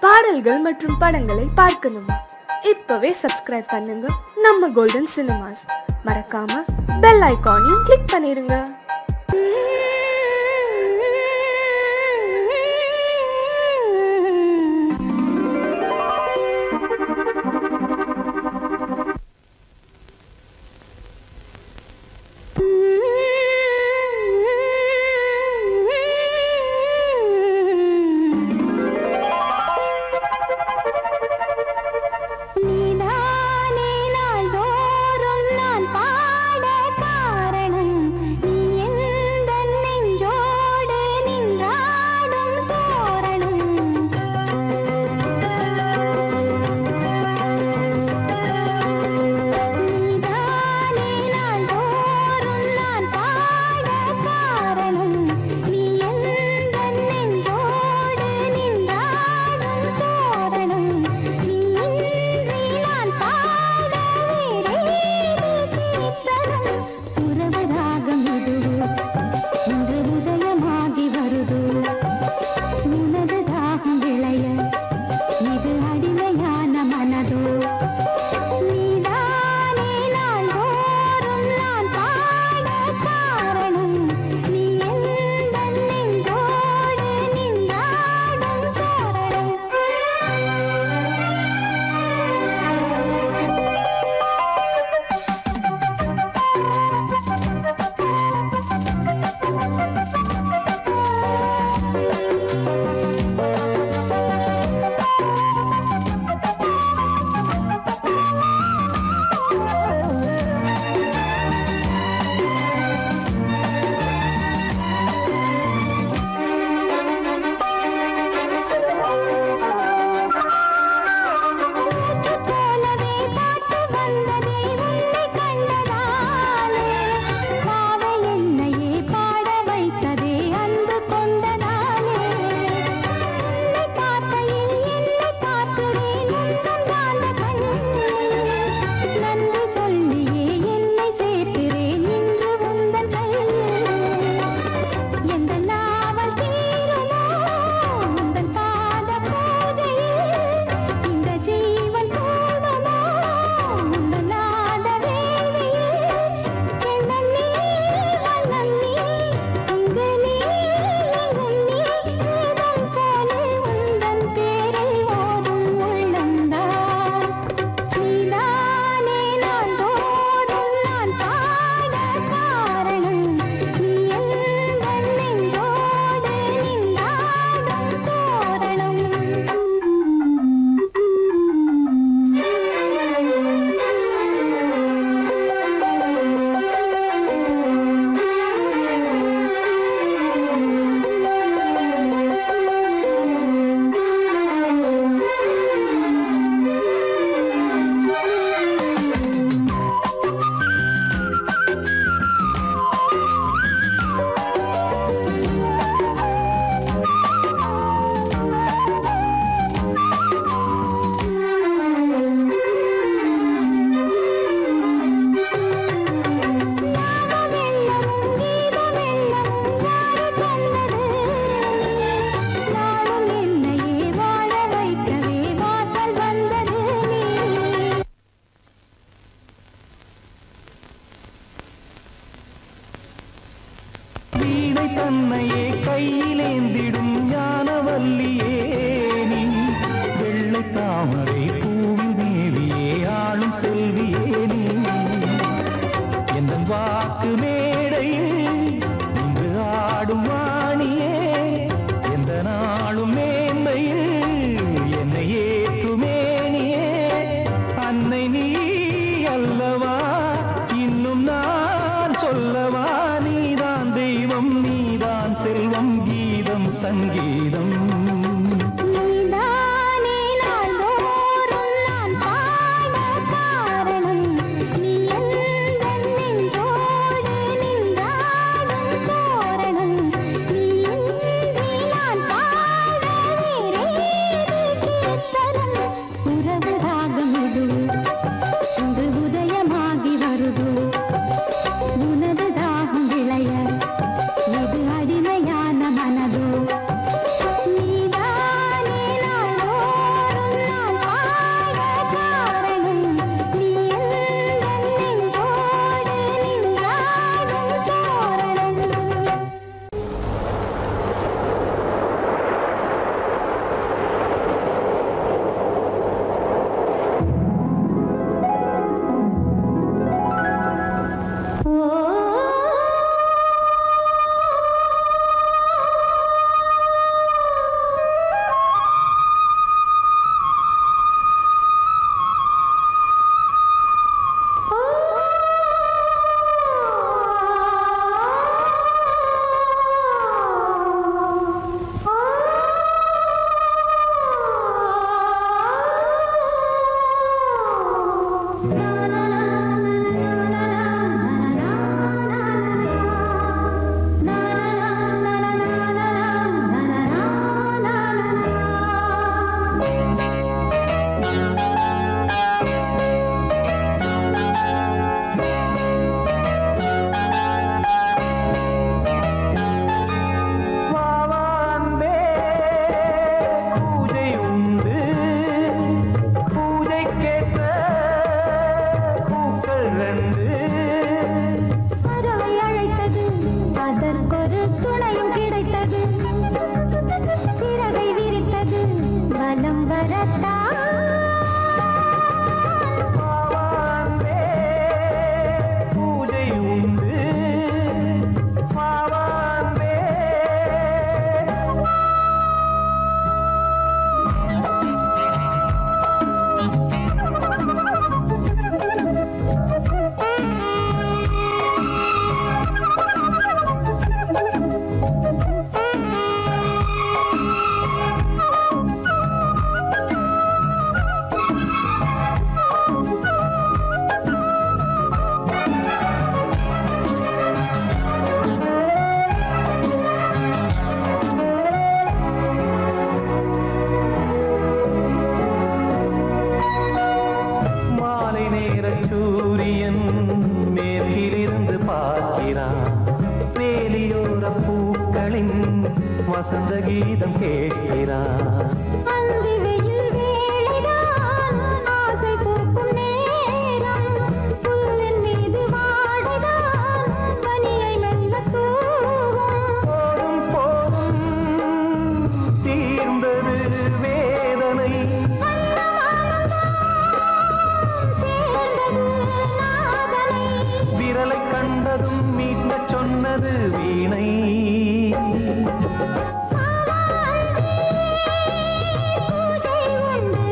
பாடல்கள் மற்றும் படங்களை பார்க்கணுமா இப்பவே சப்ஸ்கிரைப் பண்ணுங்க நம்ம கோல்டன் சினிமாஸ் மறக்காம பெல் ஐகானையும் கிளிக் பண்ணிருங்க நீதானே நாள்தோறும் நான் பாட காரணம் நீ எந்தன் வலம் வரத்தான் பாவான்பே, பூஜை உண்டு பாவான்பே. மாலை நேர சூரியன் மேற்கிலிருந்து பார்க்கிறான் வேலியோர பூக்களின் வசந்த கீதம் கேட்கிறான் அந்தி வெயில் வேளைதான் ஆசை பூக்கும் நேரம் புல்லின் மீது வாடைதான் பனியை மெல்ல தூவும் போதும் போதும் தீர்ந்தது வேதனை சேர்ந்தது நாதனை விரலை கண்டதும் மீட்கச் சொன்னது வீணை பூஜை உண்டு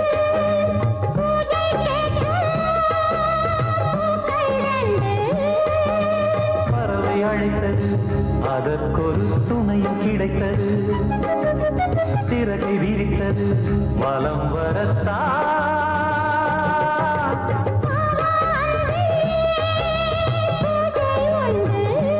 பூஜை கேட்க பூக்கள் ரெண்டு பறவை அழைத்தது அதற்கொரு துணையும் கிடைத்தது சிறகை விரித்தது வலம் வரத்தான் பூஜை உண்டு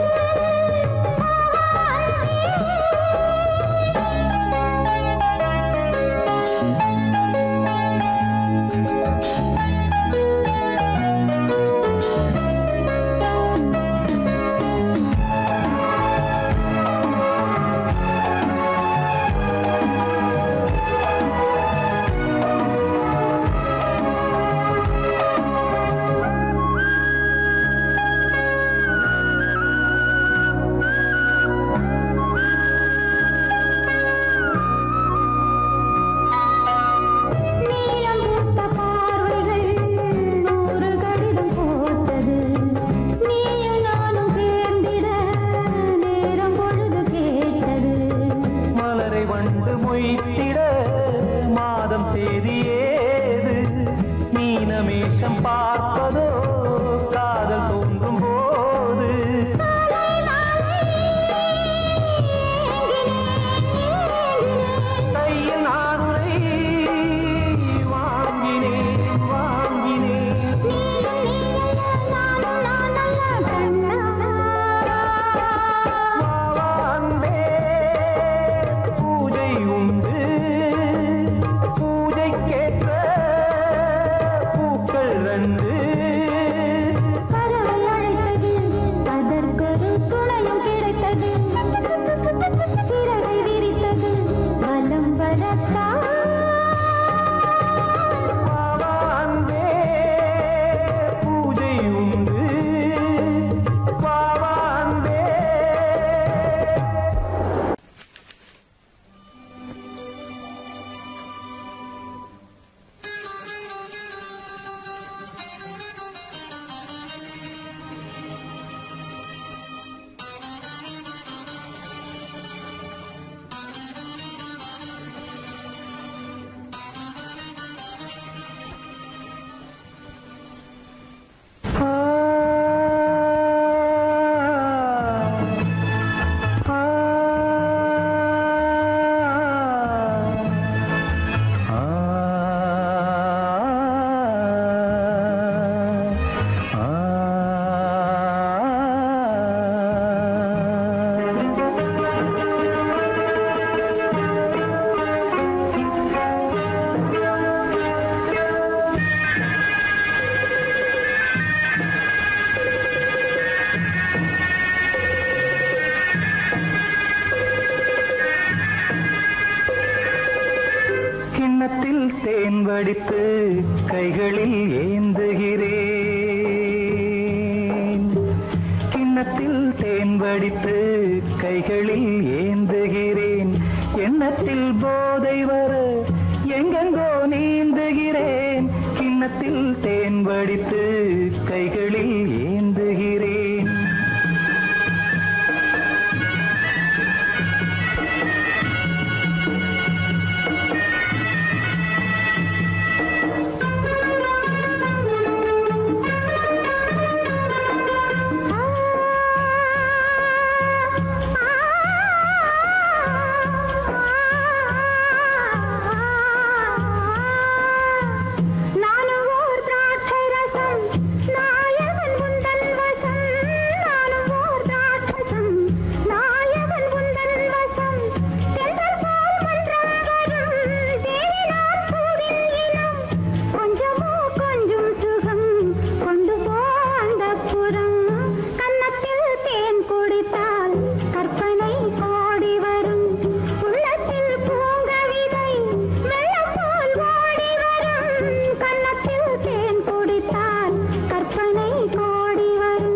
நீலம் பூத்த பார்வைகள் நூறு கடிதம் போட்டது நீயும் நானும் சேர்ந்திட நேரம் பொழுது கேட்டது மலரை வண்டு மொய்த்திட மாதம் தேதி ஏது மீனமேஷம் பார்ப்பதோ காதல் தோன்றும் போது கையில் நானுரை வாங்கினேன் வாங்கினேன் வாவான்பே, பூஜை உண்டு பூஜைக்கேற்ற பூக்கள் ரெண்டு பறவை அழைத்தது அதற்கொரு துணையும் கிடைத்தது சிறகை விரித்தது வலம் வரத்தான் வாவான்பே, பூஜை உண்டு வாவான்பே. கிண்ணத்தில் தேன் வடித்து கைகளில் ஏந்துகிறேன் கிண்ணத்தில் தேன் வடித்து கைகளில் ஏந்துகிறேன் எண்ணத்தில் போதை வர கிண்ணத்தில் தேன் வடித்து கைகளில் ஏந்துகிறேன் நானும் ஓர் திராட்சை ரசம் நாயகன் உந்தன் வசம் நானும் ஓர் திராட்சசம் நாயகன் உந்தன் வசம் தென்றல் போல் மன்றம் வரும் தேடினான் பூவின் இனம் கொஞ்சமோ கொஞ்சம் சுகம் கொண்டு போ அந்தப்புறம் கன்னத்தில் தேன் குடித்தால் கற்பனை கோடி வரும் உள்ளத்தில் பூங்கவிதை வெள்ளம் போல் ஓடி வரும் கன்னத்தில் தேன் குடித்தால் கற்பனை கோடி வரும்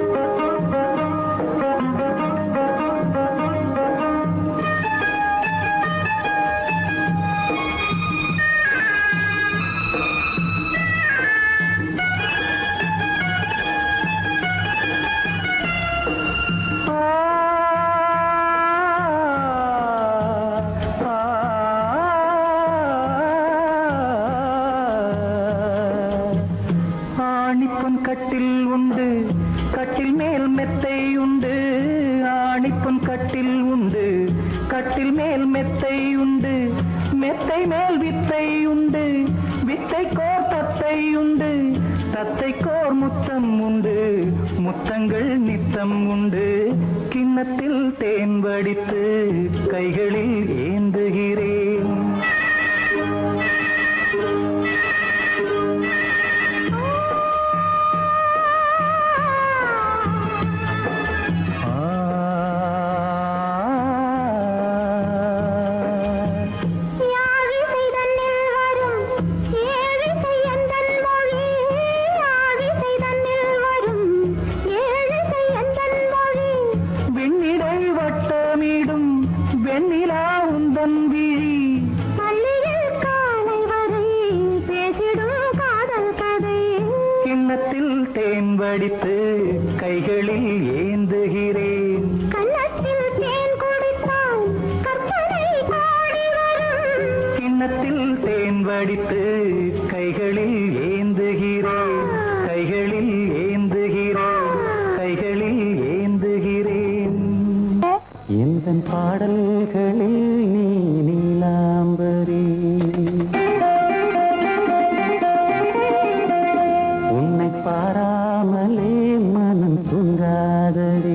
ஆணிப்பொன் கட்டில் உண்டு கட்டில் மேல் மெத்தை உண்டு ஆணிப்பொன் கட்டில் உண்டு கட்டில் மேல் மெத்தை உண்டு மெத்தை மேல் வித்தை உண்டு வித்தை கோர் தத்தை உண்டு தத்தை கோர் முத்தம் உண்டு முத்தங்கள் நித்தம் உண்டு கிண்ணத்தில் தேன் வடித்து கைகளில் ஏந்துகிறேன் யாழிசை தன்னில் வரும் ஏழிசை எந்தன் மொழி யாழிசை தன்னில் வரும் ஏழிசை எந்தன் மொழி வெண்ணிடை வட்டமிடும் வெண்ணிலா உந்தன் விழி பள்ளியில் காலை வரை பேசிடும் காதல் கதை கிண்ணத்தில் தேன் வடித்து கைகளில் ஏந்துகிறேன் கன்னத்தில் தேன் குடித்தால் கற்பனை கோடி வரும் கிண்ணத்தில் தேன் வடித்து கைகளில் ஏந்துகிறேன் கைகளில் ஏந்துகிறேன் கைகளில் ஏந்துகிறேன் எந்த பாடல்களில் நீ நீலாம்பரி உன்னை பாராமலே மனம் தூங்காதடி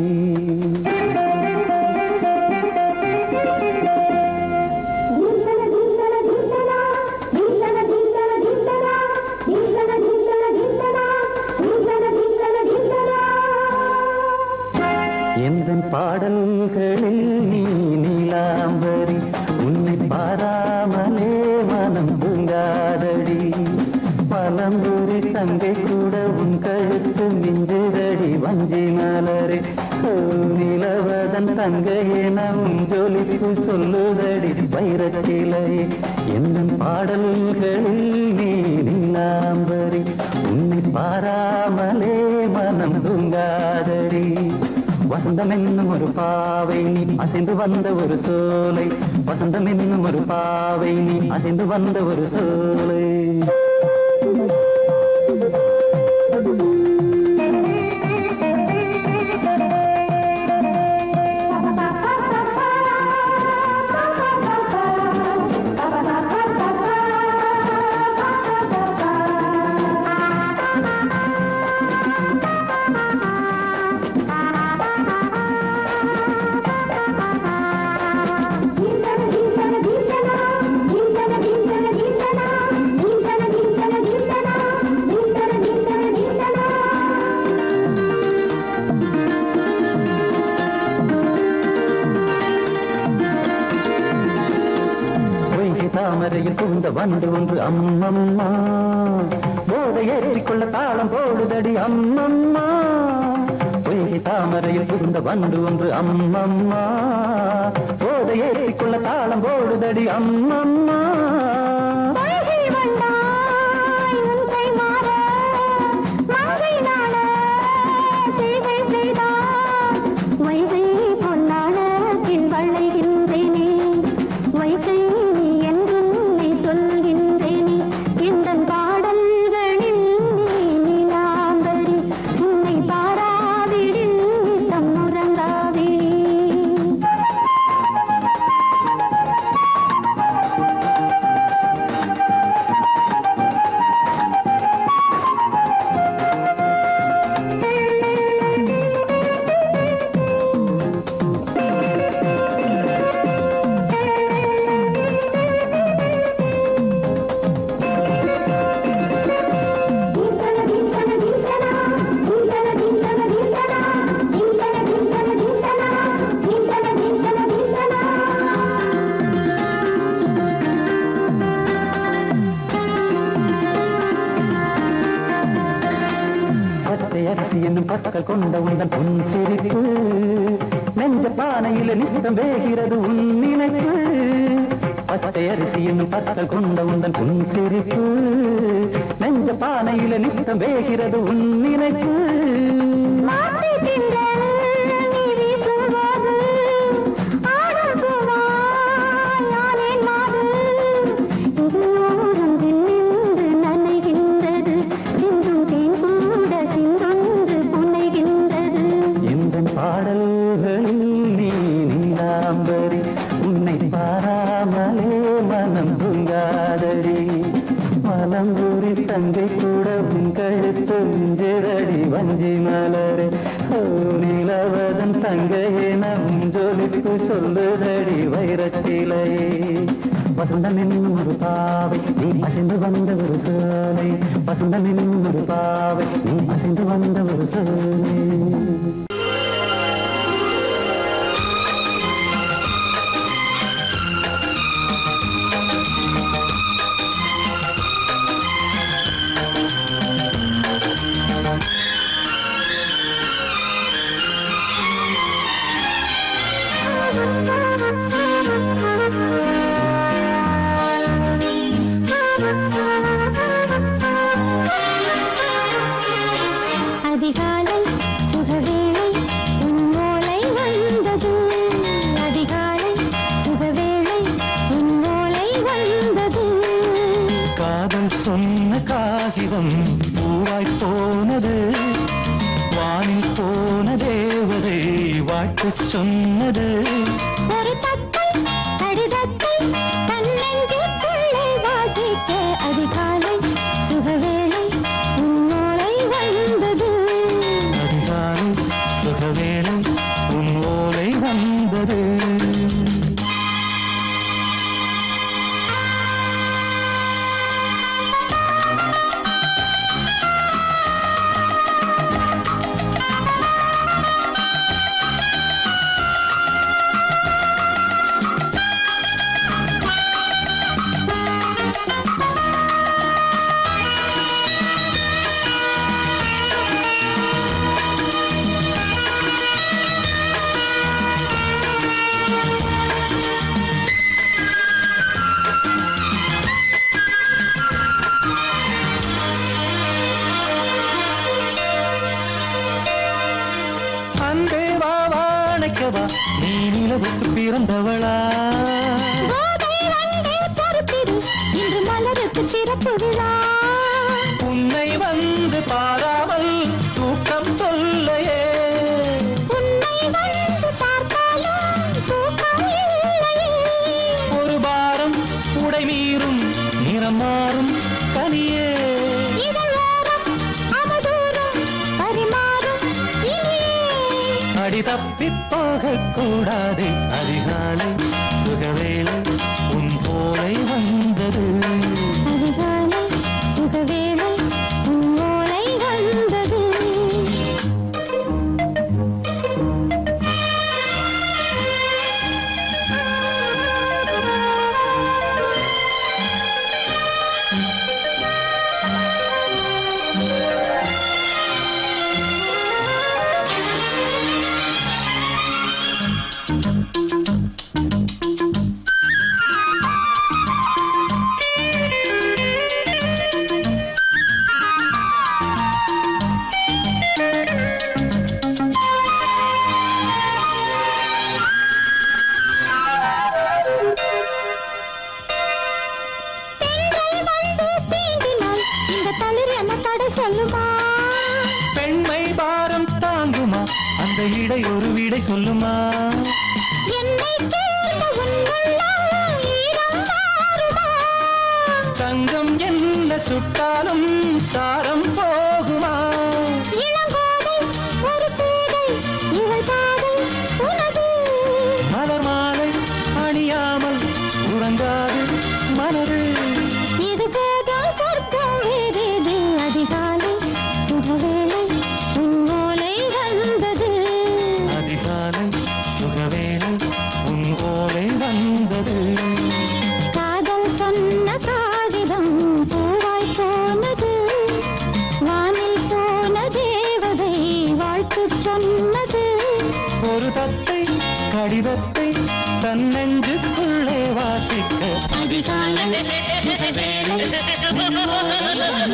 எந்த பாடல்களில் நீ நீலாம்பரி உன்னை பாராமலே மனம் தூங்காதடி பழம்புரி தங்கை கூட உன் கழுத்து மிஞ்சுதடி வஞ்சி மலரே ஓ, நிலவதன் தங்கையே நம் ஜொலிப்பு சொல்லுதடி வைரச்சிலை எந்த பாடல்களில் நீ நீலாம்பரி உன்னை பாராமலே மனம் தூங்காதடி வசந்தம் என்னும் ஒரு பாவை நீ அசைந்து வந்த ஒரு சோலை வசந்தம் என்னும் ஒரு பாவை நீ அசைந்து வந்த ஒரு சோலை பொய்கை தாமரையில் புகுந்த வண்டு ஒன்று அம்மம்மா போதை ஏற்றிக்கொள்ள தாளம் போடுதடி அம்மம்மா பொய்கை தாமரையில் புகுந்த வண்டு ஒன்று அம்மம்மா போதை ஏற்றிக்கொள்ள தாளம் போடுதடி அம்மம்மா பொய்கை வந்தாய் உன் கை அரிசி என்னும் பற்கள் கொண்ட உந்தன் பொன் சிரிப்பு நெஞ்ச பானையில நித்தம் வேகிறது உன் நினைப்பு பச்சை அரிசி என்னும் பற்கள் கொண்ட உந்தன் பொன் சிரிப்பு நெஞ்ச பானையில நித்தம் வேகிறது உன் நினைப்பு மாசி திங்கள் நீ வீசும்போது ஆடும் பூவாய் யானேன் மாது. இது ஓரம் நின்று நனைகின்றது சிந்தும் தேன் கூட சிந்தொன்று புனைகின்றது இந்த பாடல்களில் நீ நீலாம்பரி உன்னை பாராமலே மனம் தூங்காதடி மலம்பூரி தங்கை கூட உன் கழுத்து மிஞ்சிரடி வஞ்சி மலரே ஓ நிலவதன் தங்கையே நம் ஜொலிப்பு சொல்லுதடி வைரச்சிலையே வசந்தம் என்னும் ஒரு பாவை நீ அசைந்து வந்த ஒரு சோலை வசந்தம் என்னும் ஒரு பாவை நீ அசைந்து வந்த ஒரு சோலை அதிகாலை சுகவேளை உன் ஓலை வந்தது அதிகாலை சுகவேளை உன் ஓலை வந்தது காதல் சொன்ன காகிதம் பூவாய் போனது வானில் போன தேவதை வாழ்த்துச் சொன்னது ஒரு தத்தை கடிதத்தை தன்னெஞ்சுக்குள்ளே வாசிக்க அதிகாலை சுகவேளை உன் ஓலை வந்தது அதிகாலை சுகவேளை உன் ஓலை வந்தது அன்பே வா வாழைக்கவா நீ நிலவுக்கு பிறந்தவளா கோதை வந்தே பொறுப்பிரு இன்று மலருக்கு திறப்பு விழா உன்னை வந்து பாராமல் தூக்கம் சொல்லையே உன்னை வந்து பார்த்தாலும் தூக்கம் இல்லையே ஒரு பாரம் உடை மீறும் நிறம் மாறும் தனியே இதழோரம் அவதூறம் பரிமாறும் இனியே அடி தப்பி போகக் கூடாது அதிகாலை சுகவேளை உன் போலை வந்தது அதிகாலை சுகவேளை உன் ஓலை வந்தது பெண்கள் வந்து தீண்டினால் இந்த தளிர் என்ன தடை சொல்லுமா பெண்மை பாரம் தாங்குமா அந்த இடை ஒரு விடை சொல்லுமா என்னை தேர்ந்த உன் உள்ளம் ஈரம் மாறுமா தங்கம் என்ன சுட்டாலும் சாரம் போகுமா இளங்கோதை ஒரு பேதை இவள் பாதை உனது மலர் மாலை அணியாமல் உறங்காது மனது இது போதும் சொர்க்கம் வேறேது அதிகாலை சுகவேளை உன் ஓலை வந்தது அதிகாலை சுகவேளை உன் ஓலை வந்தது காதல் சொன்ன காகிதம் பூவாய் போனது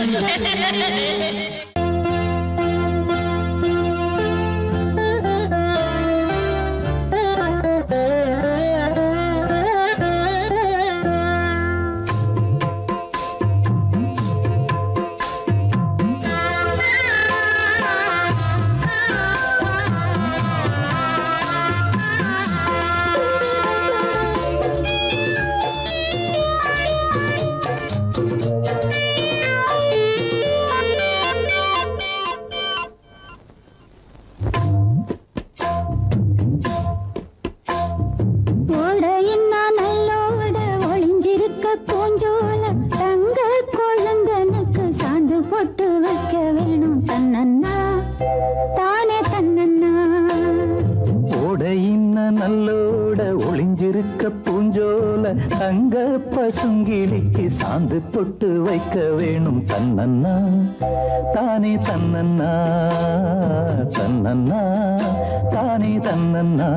ஓடையின்னா நல்லோட ஒளிஞ்சிருக்க பூஞ்சோல தங்க குழந்தனுக்கு சாந்து போட்டு வைக்க வேணும் தன்னன்னா தானே தன்னன்னா ஓடையின்ன நல்லோட ஒளிஞ்சிருக்க பூஞ்சோல தங்க பசுங்கிளிக்கு சாந்து பொட்டு வைக்க வேணும் தன்னன்னா தானே தன்னன்னா தன்னன்னா தானே தன்னன்னா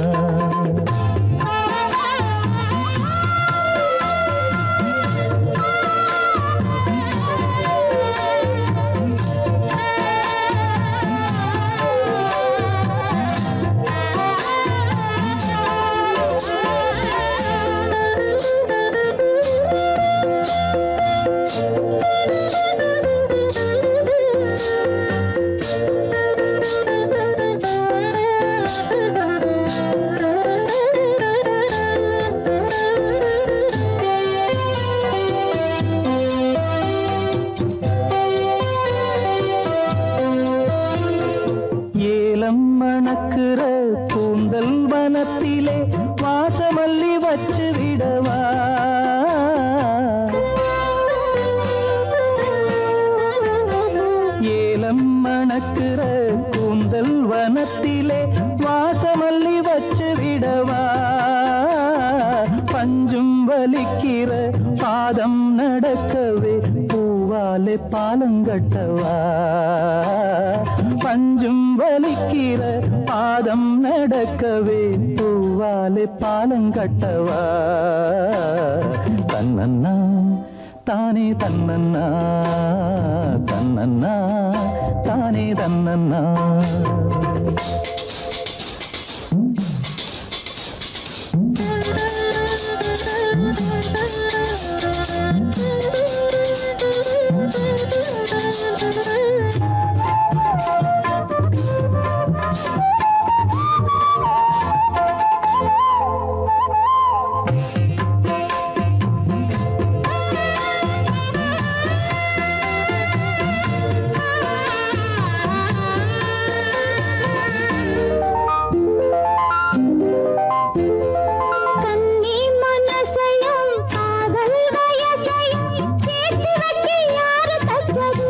ஏலம் மணக்குற கூந்தல் வனத்திலே வாசமல்லி வச்சு விடவா ஏலம் மணக்குற கூந்தல் வனத்திலே வாசமல்லி வச்சு விடவா பஞ்சும் வலிக்கிற பாதம் நடக்கவே பூவாலே பாலங்கட்டவா பஞ்சும் வலிக்கிற பாதம் நடக்கவே பூவாலே பாலங்கட்டவா தன்னன்னா தானே தன்னன்னா தன்னன்னா தானே தன்னன்னா கன்னி மனசையும் காதல் வயசையும் சேர்த்து வச்சு யாரு தச்சது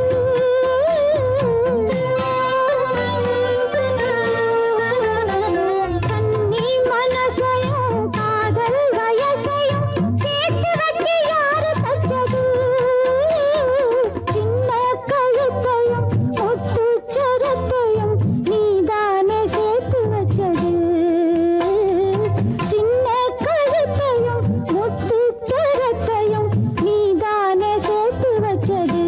கன்னி மனசையும் காதல் வயசையும் சேர்த்து வச்சு யாரு தச்சது சின்ன கழுத்தையும் ஒட்டு சரத்தையும் நீதானே சேர்த்து வச்சது சின்ன கழுத்தையும் முத்து சரத்தையும் நீதானே சேர்த்து வச்சது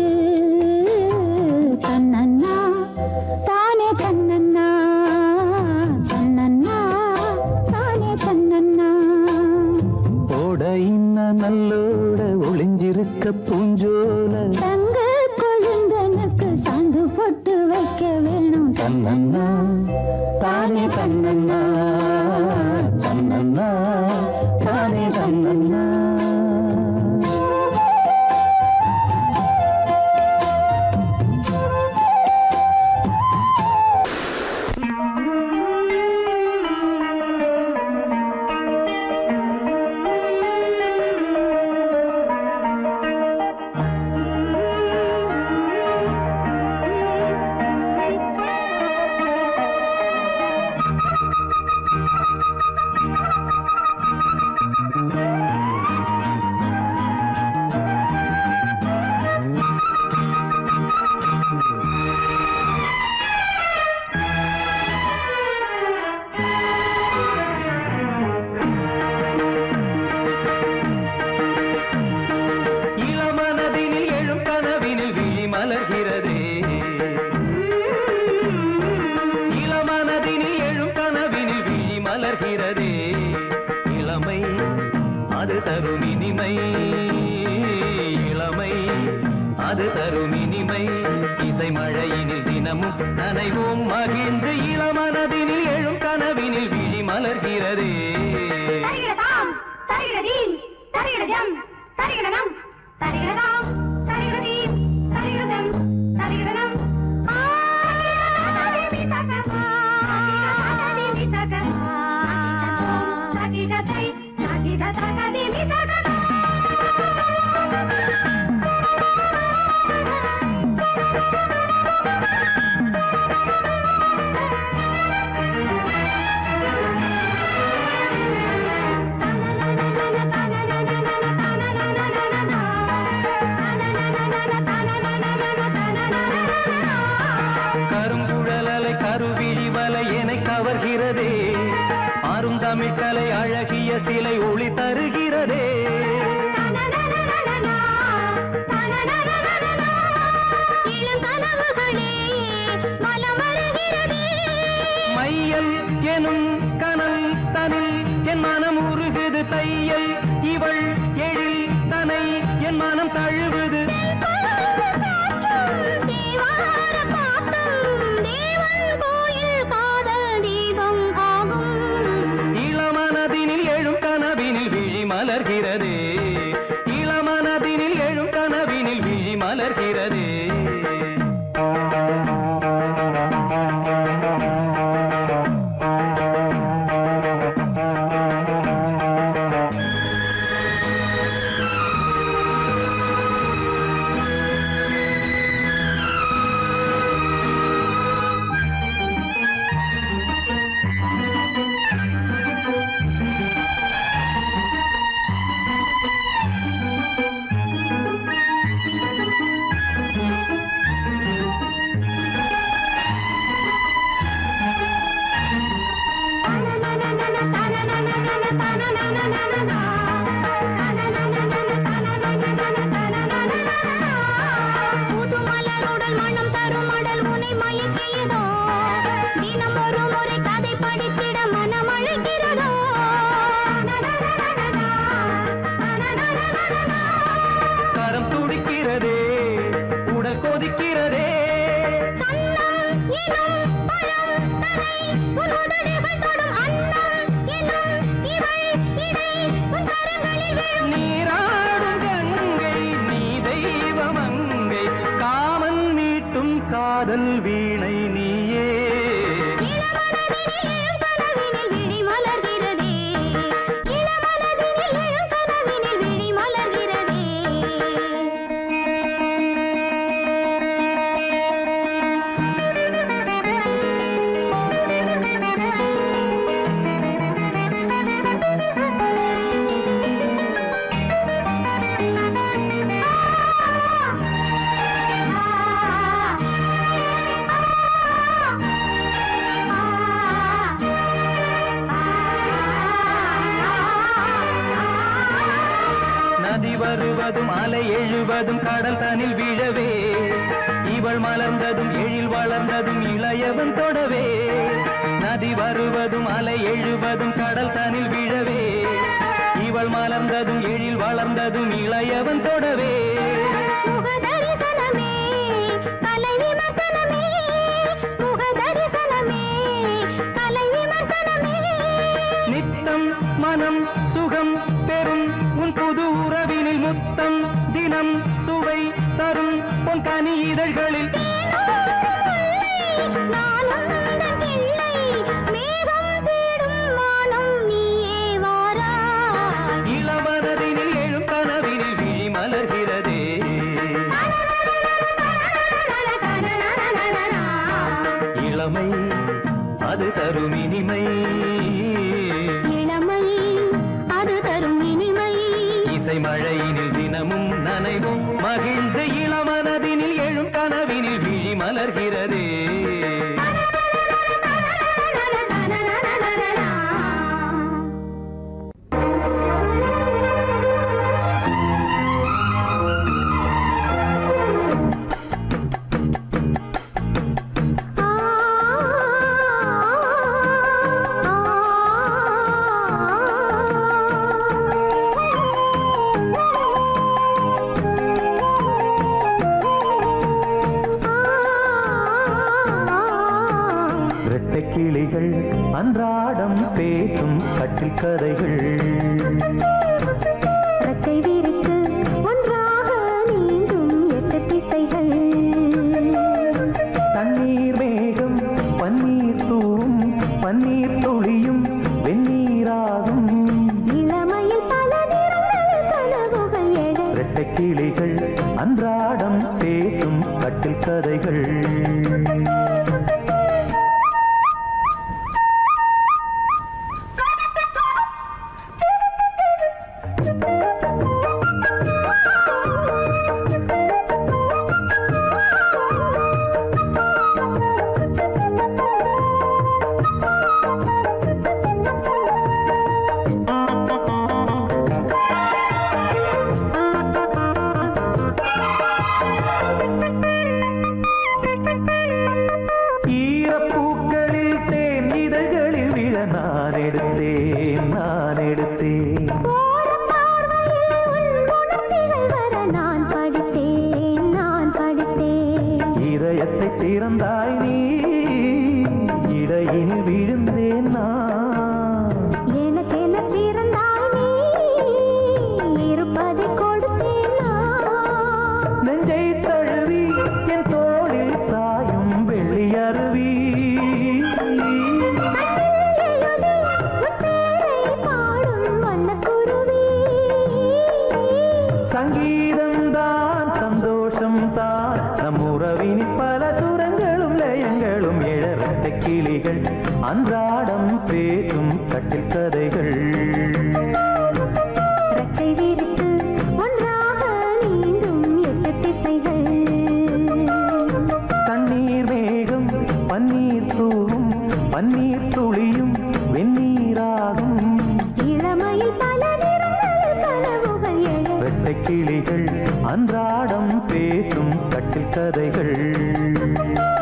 தன்னன்னா தானே தன்னன்னா தன்னன்னா தானே தன்னன்னா ஓட இன்ன நல்லோட ஒளிஞ்சிருக்க பூஞ்சோல தங்க கொழுந்தனுக்கு சாந்து போட்டு வைக்க வேணும் தன்னன்னா தானே தன்னன்னா தன்னன்னா தானே தன்னன்னா ஆ புதுமை இளமை அது தரும் இனிமை இசை மழையினில் தினமும் நனைவோம் மகிழ்ந்து இளமனதினில் எழும் கனவினில் விழி மலர்கிறதே தலிகிடதாம் தலிகிடதீம் தலிகிடஜம் தலிகிடனம் தலிகிடதாம் தலிகிடதீம் தலிகிடதம் தலிகிடனம் ஆ தலிகிடதி தகமா தலிகிடதி தகமா தலிகிடதை தலிகிடதகதி தகமா கருங்குழலலை கருவிழி வலை என கவர்கிறதே அருந்தமிழ் கலை அழகிய சிலை ஒளி தருகிறதே மையல் எனும் கனல் தனில் என் மனம் உருகுது தையல் இவள் எழில் தனை என் மனம் தழுவுது இளமனதினில் எழும் கனவினில் விழி மலர்கிறதே இளமனதினில் எழும் கனவினில் விழி மலர்கிறதே புதுமலருடல் மனம் தரும் மடல் உனை மயக்கியதோ தினம் ஒரு முறை கதை படித்திட மனம் அழைக்கிறதோ கரம் துடிக்கிறதே உடல் கொதிக்கிறதே நீராடும் கங்கை நீ தெய்வமங்கை காமன் மீட்டும் காதல் வீணை நீயே நதி வருவதும் அலை எழுவதும் கடல் தனில் விழவே இவள் மலர்ந்ததும் எழில் வளர்ந்ததும் இளையவன் தொடவே நதி வருவதும் அலை எழுவதும் கடல் தனில் விழவே இவள் மலர்ந்ததும் எழில் வளர்ந்ததும் இளையவன் தொடவே முகதரிசனமே கலை விமர்சனமே முகதரிசனமே கலை விமர்சனமே நித்தம் மனம் சுகம் பெறும் உன் புது உறவினில் முத்தம் தினம் சுவை தரும் உன் கனி இதழ்களில் நானும் உந்தன் இல்லை மேகம் தேடும் வானம் நீயே வாராய் இளவரதினில் எழும் கனவினில் விழி மலர்கிறதே இளமை அது தரும் இனிமை இளமை அது தரும் இனிமை இசை மழையினில் தினமும் நனைவும் மகிழ்ந்து இளமனதினில் எழும் கனவினில் விழி மலர்கிறதே ஆ கிளிகள் அன்றாடம் பேசும் கட்டில் கதைகள் ரெக்கை விரித்து ஒன்றாக நீந்தும் எட்டு திசைகள் தண்ணீர் மேகம் பன்னீர் தூவும் பன்னீர் துளியும் வெந்நீராகும் இளமையில் பல நிறங்கள் கனவுகள் எழ இரட்டை கிளிகள் அன்றாடம் பேசும் கட்டில் கதைகள் ஈரப்பூக்களில் தேன் இதழ்களில் விழ நான் எடுத்தேன் நான் எடுத்தேன் ஓரம் பார்வையில் உன் உணர்ச்சிகள் வர நான் படித்தேன் நான் படித்தேன் இதயத்தை திறந்தாய் நீ இடையில் விழுந்தேன் நான் எனக்கென பிறந்தாய் நீ இருப்பதை கொடுத்தேன் நான் நெஞ்சை தழுவி என் தோளில் சாயும் வெள்ளி அருவி சங்கீதம் தான் சந்தோஷம் தான் நம் உறவின் பல சுரங்களும் லயங்களும் எழறட்ட கிளிகள் அன்றாடம் பேசும் கட்டில் கதைகள் ரெக்கை விரித்து ஒன்றாக நீந்தும் எட்டு திசைகள் தண்ணீர் மேகம் பன்னீர் தூவும் பன்னீர் துளியும் வெந்நீராகும் இளமையில் பல நிறங்கள் கனவுகள் எழ வெட்டை கிளிகள் அன்றாடம் பேசும் கட்டில் கதைகள்